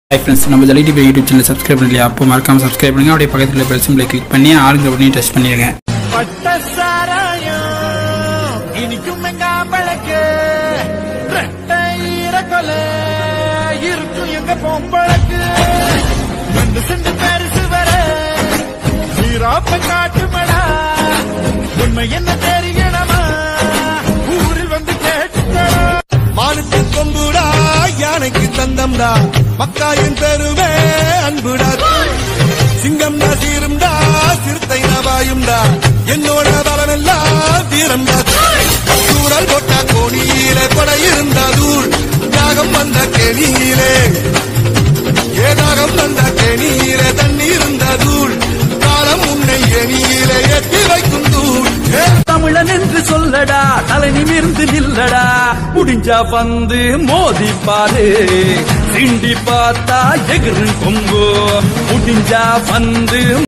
high friends நம்ம jolly TV YouTube channel subscribe பண்ணலையா அப்போ மறக்காம சப்ஸ்கிரைப் பண்ணுங்க அப்படியே பக்கத்தில் பெல் சிம்பிளை கிளிக் பண்ணி ஆளுங்க உடனே டச் பண்ணிடுங்க பட்ட சாராயம் இனிக்கும் எங்க பழக்கு ரெட்டை கொலை இருக்கும் எங்க பொம்பளக்கு ரெண்டு செண்டு பெருசு வர சீராப்ப காட்டு மடா உண்மை என்ன தெரியணுமா ஊரில் வந்து கேட்டுக்கடா மானுக்கு கொம்புடா யானைக்கு தந்தம்டா மக்காயின் பெருவே அன்புடா சிங்கம்டா சீரும்டா சிறுத்தை நவாயும்டா என்னோட பலமெல்லாம் வீரம்டா சூழல் போட்டா கோணியிலே கொடை இருந்தா தூள் தாகம் வந்த கெணியிலே ஏதாகம் வந்த கெணியிலே தண்ணி இருந்த தூள் காலம் உன்னை எணியிலே எட்டி வைக்கும் தூள் ஏ தமிழன் என்று சொல்லடா தலை நிமிர்ந்து நில்லடா முடிஞ்சா வந்து மோதி பாரு சிண்டி பார்த்தா எகிரும் கொம்பு முடிஞ்சா வந்து